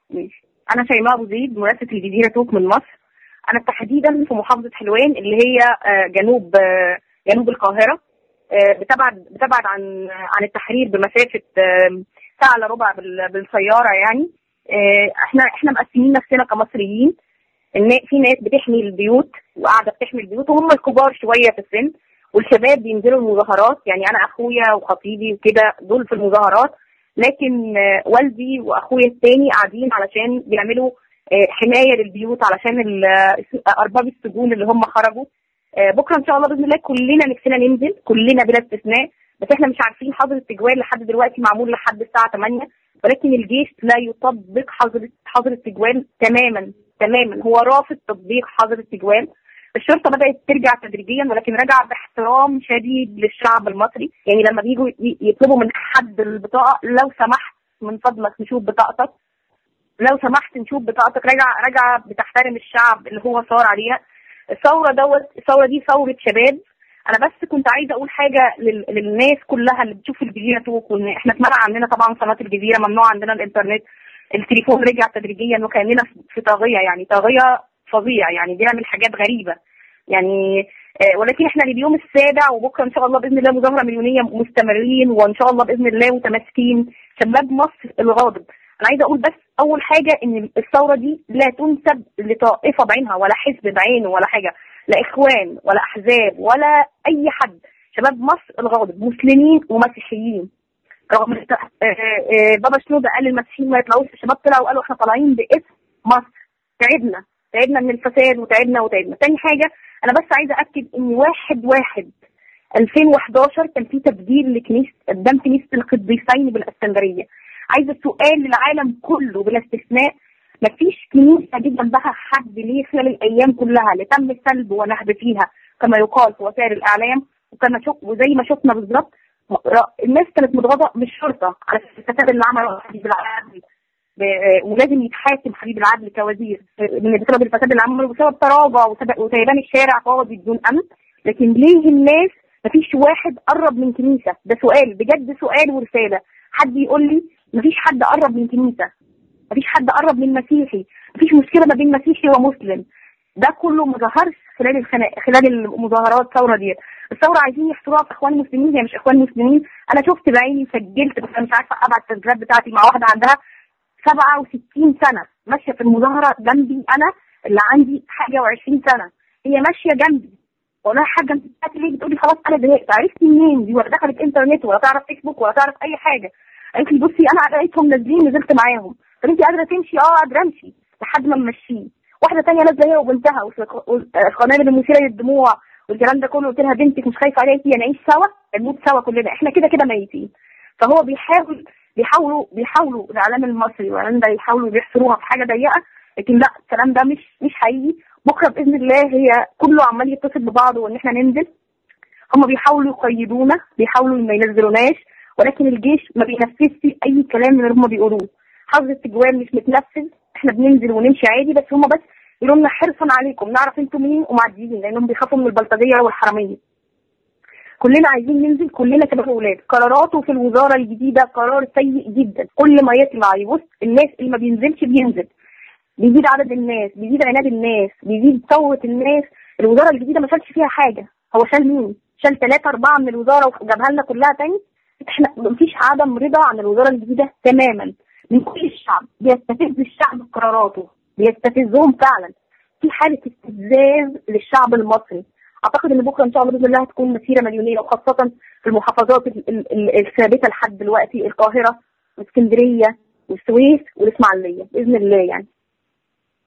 ماشي انا شيماء ابو زيد مؤسسه الجزيره توك من مصر انا تحديدا في محافظه حلوان اللي هي آه، جنوب آه، جنوب القاهره آه، بتبعد بتبعد عن عن التحرير بمسافه آه، ساعه الا ربع بال- بالسياره يعني آه، احنا احنا مقسمين نفسنا كمصريين النا- في ناس بتحمي البيوت وقاعده بتحمي البيوت وهم الكبار شويه في السن والشباب بينزلوا المظاهرات يعني انا اخويا وخطيبي وكده دول في المظاهرات لكن آه، والدي واخويا التاني قاعدين علشان بيعملوا آه، حمايه للبيوت علشان ال- آه، ارباب السجون اللي هم خرجوا آه، بكره ان شاء الله باذن الله كلنا نفسنا ننزل كلنا بلا استثناء بس احنا مش عارفين حظر التجوال لحد دلوقتي معمول لحد الساعه 8 ولكن الجيش لا يطبق حظر حظر التجوال تماما تماما هو رافض تطبيق حظر التجوال الشرطه بدات ترجع تدريجيا ولكن رجع باحترام شديد للشعب المصري يعني لما بيجوا ي- يطلبوا من حد البطاقه لو سمحت من فضلك نشوف بطاقتك لو سمحت نشوف بطاقتك رجع رجع بتحترم الشعب اللي هو صار عليها الثوره دوت الثوره دي ثوره شباب انا بس كنت عايزه اقول حاجه لل... للناس كلها اللي بتشوف الجزيره توك وان احنا اتمنع عندنا طبعا قناه الجزيره ممنوع عندنا الانترنت التليفون رجع تدريجيا وكاننا في- في طاغيه يعني طاغيه فظيع يعني بيعمل حاجات غريبه يعني آه، ولكن احنا لليوم السابع وبكره ان شاء الله باذن الله مظاهره مليونيه مستمرين وان شاء الله باذن الله متماسكين شباب مصر الغاضب انا عايزه اقول بس اول حاجه ان الثوره دي لا تنسب لطائفه بعينها ولا حزب بعينه ولا حاجه لا اخوان ولا احزاب ولا اي حد شباب مصر الغاضب مسلمين ومسيحيين رغم إن- آه، آه، بابا شنودة قال المسيحيين ما يطلعوش الشباب طلعوا وقالوا احنا طالعين باسم مصر تعبنا تعبنا من الفساد وتعبنا وتعبنا تاني حاجه انا بس عايزه اكد ان واحد واحد 2011 كان في تبديل لكنيسه قدام كنيسه القديسين بالاسكندريه عايزه سؤال للعالم كله بلا استثناء مفيش كنيسه جه جنبها حد ليه خلال الايام كلها اللي تم سلب ونهب فيها كما يقال في وسائل الاعلام وكما شوف وزي ما شفنا بالظبط ر- الناس كانت متغاضه من الشرطه على الفساد اللي عمله حبيب العدل ب- ولازم يتحاكم حبيب العدل كوزير من بسبب الفساد اللي عمله بسبب تراجع وسبب- وسيبان الشارع فاضي بدون امن لكن ليه الناس مفيش واحد قرب من كنيسه ده سؤال بجد سؤال ورساله حد يقول لي مفيش حد قرب من كنيسه مفيش حد قرب من مسيحي مفيش مشكله ما بين مسيحي ومسلم ده كله ما ظهرش خلال الخنا... خلال المظاهرات الثوره ديت الثوره عايزين يحصروها في اخوان مسلمين هي مش اخوان مسلمين انا شفت بعيني سجلت بس انا مش عارفه ابعت التسجيلات بتاعتي مع واحده عندها 67 سنه ماشيه في المظاهره جنبي انا اللي عندي حاجه و20 سنه هي ماشيه جنبي بقول لها حاجه انت بتاعتي ليه بتقولي خلاص انا زهقت عرفتي منين دي ولا دخلت انترنت ولا تعرف فيسبوك ولا تعرف اي حاجه قالت لي بصي انا لقيتهم نازلين نزلت معاهم طب انت قادره تمشي اه قادره امشي لحد ما نمشيه واحده ثانيه نازله هي وبنتها والقنابل المثيره للدموع والكلام ده كله قلت لها بنتك مش خايفه عليكي نعيش سوا نموت سوا كلنا احنا كده كده ميتين فهو بيحاول بيحاولوا بيحاولوا الاعلام المصري والاعلام ده يحاولوا يحصروها في حاجه ضيقه لكن لا الكلام ده مش مش حقيقي بكره باذن الله هي كله عمال يتصل ببعضه وان احنا ننزل هم بيحاولوا يقيدونا بيحاولوا ما ينزلوناش ولكن الجيش ما بينفذش اي كلام من اللي هم بيقولوه حظر التجوال مش متنفذ احنا بننزل ونمشي عادي بس هم بس يقولوا لنا حرصا عليكم نعرف انتوا مين ومعديين لانهم بيخافوا من البلطجيه والحراميه كلنا عايزين ننزل كلنا شباب واولاد قراراته في الوزاره الجديده قرار سيء جدا كل ما يطلع يبص الناس اللي ما بينزلش بينزل بيزيد عدد الناس بيزيد عناد الناس بيزيد ثوره الناس الوزاره الجديده ما شالش فيها حاجه هو شال مين؟ شال ثلاثة أربعة من الوزارة وجابها لنا كلها تاني احنا مفيش عدم رضا عن الوزارة الجديدة تماما من كل الشعب بيستفز الشعب بقراراته بيستفزهم فعلا في حالة استفزاز للشعب المصري اعتقد ان بكره ان شاء الله باذن الله هتكون مسيره مليونيه وخاصه في المحافظات ال- ال- ال- الثابته لحد دلوقتي القاهره واسكندريه والسويس والاسماعيليه باذن الله يعني